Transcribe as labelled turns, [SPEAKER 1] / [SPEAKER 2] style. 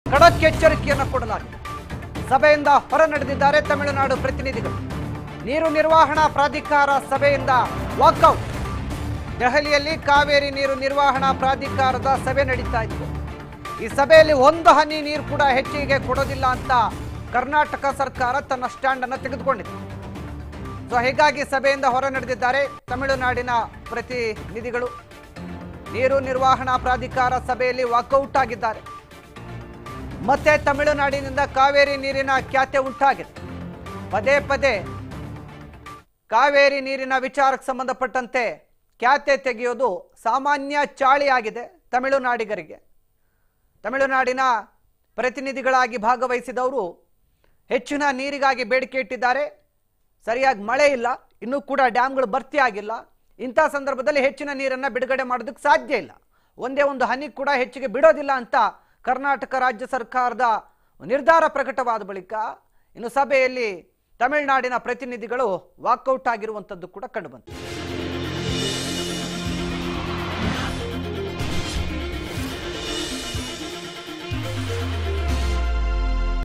[SPEAKER 1] ಖಡಕ್ ಎಚ್ಚರಿಕೆಯನ್ನು ಕೊಡಲಾಗಿದೆ ಸಭೆಯಿಂದ ಹೊರ ನಡೆದಿದ್ದಾರೆ ತಮಿಳುನಾಡು ಪ್ರತಿನಿಧಿಗಳು ನೀರು ನಿರ್ವಹಣಾ ಪ್ರಾಧಿಕಾರ ಸಭೆಯಿಂದ ವಾಕೌಟ್ ದೆಹಲಿಯಲ್ಲಿ ಕಾವೇರಿ ನೀರು ನಿರ್ವಹಣಾ ಪ್ರಾಧಿಕಾರದ ಸಭೆ ನಡೀತಾ ಇತ್ತು ಈ ಸಭೆಯಲ್ಲಿ ಒಂದು ಹನಿ ನೀರು ಕೂಡ ಹೆಚ್ಚಿಗೆ ಕೊಡೋದಿಲ್ಲ ಅಂತ ಕರ್ನಾಟಕ ಸರ್ಕಾರ ತನ್ನ ಸ್ಟ್ಯಾಂಡ್ ಅನ್ನು ತೆಗೆದುಕೊಂಡಿದೆ ಸೊ ಹೀಗಾಗಿ ಸಭೆಯಿಂದ ಹೊರ ನಡೆದಿದ್ದಾರೆ ತಮಿಳುನಾಡಿನ ಪ್ರತಿನಿಧಿಗಳು ನೀರು ನಿರ್ವಹಣಾ ಪ್ರಾಧಿಕಾರ ಸಭೆಯಲ್ಲಿ ವಾಕೌಟ್ ಆಗಿದ್ದಾರೆ ಮತ್ತೆ ತಮಿಳುನಾಡಿನಿಂದ ಕಾವೇರಿ ನೀರಿನ ಖ್ಯಾತೆ ಉಂಟಾಗಿದೆ ಪದೇ ಪದೇ ಕಾವೇರಿ ನೀರಿನ ವಿಚಾರಕ್ಕೆ ಸಂಬಂಧಪಟ್ಟಂತೆ ಖ್ಯಾತೆ ತೆಗೆಯೋದು ಸಾಮಾನ್ಯ ಚಾಳಿಯಾಗಿದೆ ತಮಿಳುನಾಡಿಗರಿಗೆ ತಮಿಳುನಾಡಿನ ಪ್ರತಿನಿಧಿಗಳಾಗಿ ಭಾಗವಹಿಸಿದವರು ಹೆಚ್ಚಿನ ನೀರಿಗಾಗಿ ಬೇಡಿಕೆ ಇಟ್ಟಿದ್ದಾರೆ ಸರಿಯಾಗಿ ಮಳೆ ಇಲ್ಲ ಇನ್ನೂ ಕೂಡ ಡ್ಯಾಮ್ಗಳು ಭರ್ತಿ ಆಗಿಲ್ಲ ಇಂಥ ಸಂದರ್ಭದಲ್ಲಿ ಹೆಚ್ಚಿನ ನೀರನ್ನು ಬಿಡುಗಡೆ ಮಾಡೋದಕ್ಕೆ ಸಾಧ್ಯ ಇಲ್ಲ ಒಂದೇ ಒಂದು ಹನಿ ಕೂಡ ಹೆಚ್ಚಿಗೆ ಬಿಡೋದಿಲ್ಲ ಅಂತ ಕರ್ನಾಟಕ ರಾಜ್ಯ ಸರ್ಕಾರದ ನಿರ್ಧಾರ ಪ್ರಕಟವಾದ ಬಳಿಕ ಇನ್ನು ಸಭೆಯಲ್ಲಿ ತಮಿಳುನಾಡಿನ ಪ್ರತಿನಿಧಿಗಳು ವಾಕೌಟ್ ಆಗಿರುವಂಥದ್ದು ಕೂಡ ಕಂಡುಬಂತು